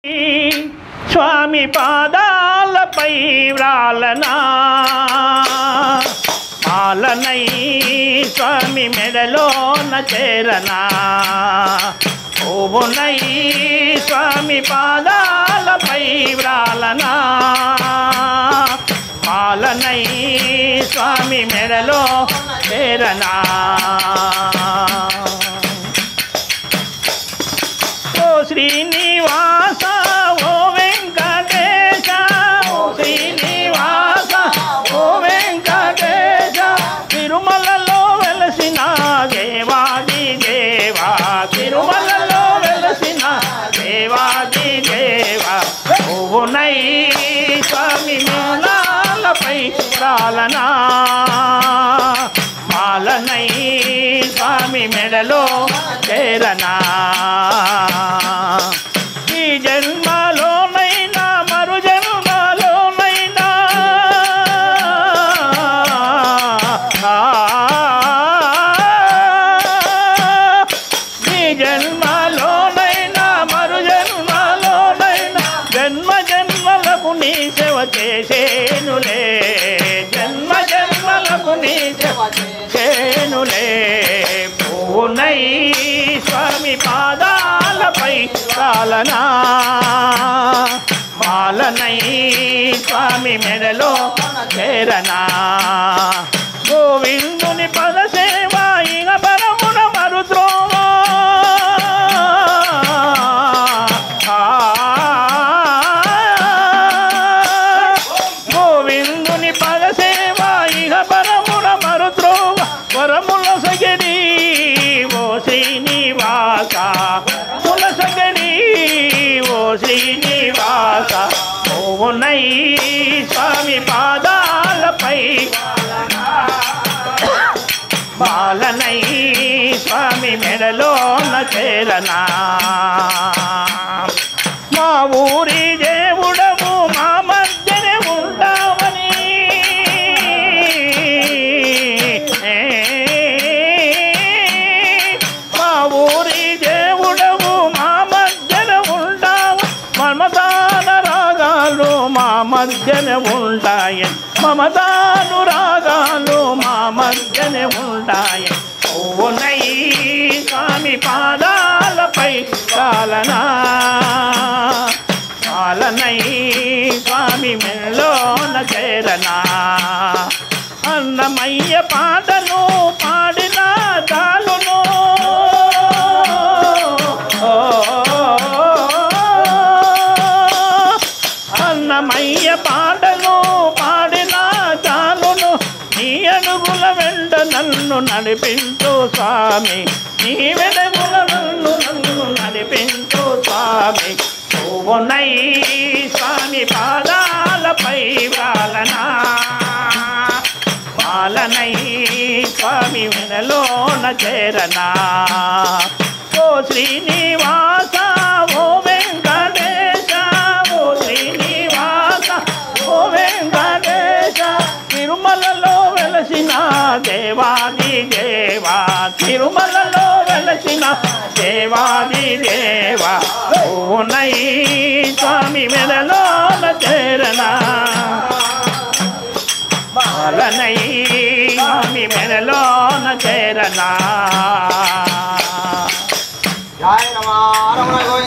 స్వామి పాదాలపై వ్రాలనా పాలనై స్వామి మెడలోన చేరనా ఓవునై స్వామి పాదాలపై వ్రాలనా పాలనై స్వామి మెడలో చేరనా ఓ శ్రీనివాస ఓ వెంకటేశ ఓ శ్రీనివాస ఓ వెంకటేశ తిరుమలలో వెలసిన దేవాది దేవా తిరుమలలో వెలసిన దేవాది దేవా ఓవునై స్వామి మేళాలపై రాలనా మాలనై స్వామి మెడలో చేరనా ఈ జన్మలోనైనా మరు జన్మలోనైనా ఆ, ఈ జన్మలోనైనా మరు జన్మలోనైనా జన్మ జన్మలకు నీ సేవ చేసేనులే జన్మ జన్మలకు నీ సేవ చేనులే పూనై స్వామి పాదాలపై కాలనా మాలనై స్వామి మెడలో చేరనా గోవిందుని పద సేవ ఇన పరమున మరుద్రోవా గోవిందుని పద సేవ ఇహ పరమున మరుద్రోవ వరముల సగడి ఓ శ్రీనివాస ముల సగడి ఓ శ్రీనివాస ఓనై స్వామి పాదాలపై బాలనై స్వామి మెడలోన చేరనా మా ఊరి దేవుడము మా మధ్యనే ఉంటావని మా ఊరి దేవుడము మా మధ్యన ఉంటావు మమతాన రాగాలు మా మధ్యన ఉంటాయి మమతాను రాగాలు మా మధ్యన ఉంటాయి ఓనై స్వామి పాదాలపై కాలనా పాలనై స్వామి మెల్లోన చేరనా అన్నమయ్య పాటను పాడిన చాలును అన్నమయ్య పాటను పాడిన చాలును నీ అడుగుల వెంట నన్ను నడిపించు స్వామి నీ వెలుగుల నన్ను నన్ను నడిపించు స్వామి ఓనై స్వామి పాదాలపై వాలనా పాలనై స్వామి వినలోన చేరనా ఓ శ్రీనివాస ఓ వెంకటేశ ఓ శ్రీనివాస ఓ వెంకటేశ తిరుమలలో వెలసిన దేవాది దేవా తిరుమలలో వెలసిన దేవాది దేవా ఓనై స్వామి మెడలోన చేరనా పాలనై స్వామి మెడలోన చేరనా జయ రమా రమణ గోవింద